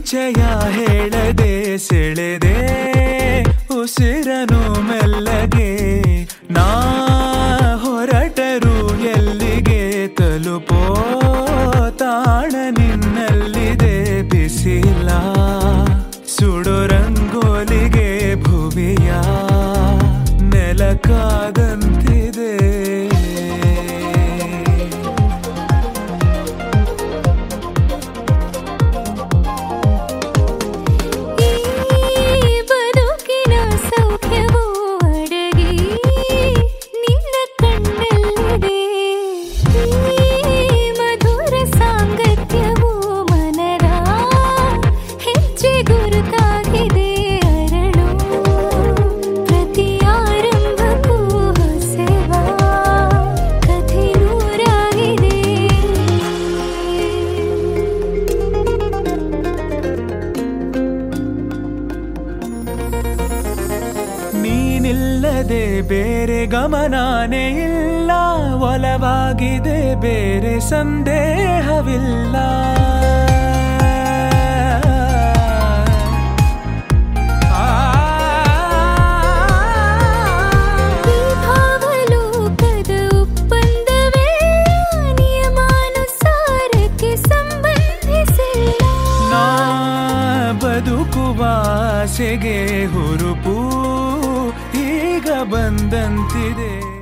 ಪರಿಚಯ ಹೇಳದೆ ಸೆಳೆದೆ ಉಸಿರನು ಮೆಲ್ಲಗೆ ನಾ ಹೊರಟರು ಎಲ್ಲಿಗೆ ತಲುಪೋ ತಾಣ ನಿನ್ನಲ್ಲಿದೆ ಬಿಸಿಲ ಸುಡೋ ರಂಗೋಲಿಗೆ ಭುವಿಯ ನೆಲಕಾದಂತಿದೆ ಈ ಬದುಕಿನ ಸೌಖ್ಯವೂ ಅಡಗಿ ನಿನ್ನ ಕಣ್ಣಲ್ಲಿದೆ ಈ ಮಧುರ ಸಾಂಗತ್ಯವೂ ಮನದ ಹೆಜ್ಜೆ ಗುರುತಾಗಿದೆ ಅರಳು ಪ್ರತಿ ಆರಂಭಕ್ಕೂ ಹೊಸವ ಕಥೆ ನೂರಾಗಿದೆ ನೀನಿಲ್ಲದೆ ಬೇರೆ ಗಮನಾನೇ ಇಲ್ಲ ಒಲವಾಗಿದೆ ಬೇರೆ ಸಂದೇಹವಿಲ್ಲ ಈ ಭಾವಲೋಕದ ಒಪ್ಪಂದವೇ ನಿಯಮಾನುಸಾರಕ್ಕೆ ಸಂಬಂಧಿಸಿಲ್ಲ ನಾ ಬದುಕುವ ಆಸೆಗೆ ಹುರುಪು ಈಗ ಬಂದಂತಿದೆ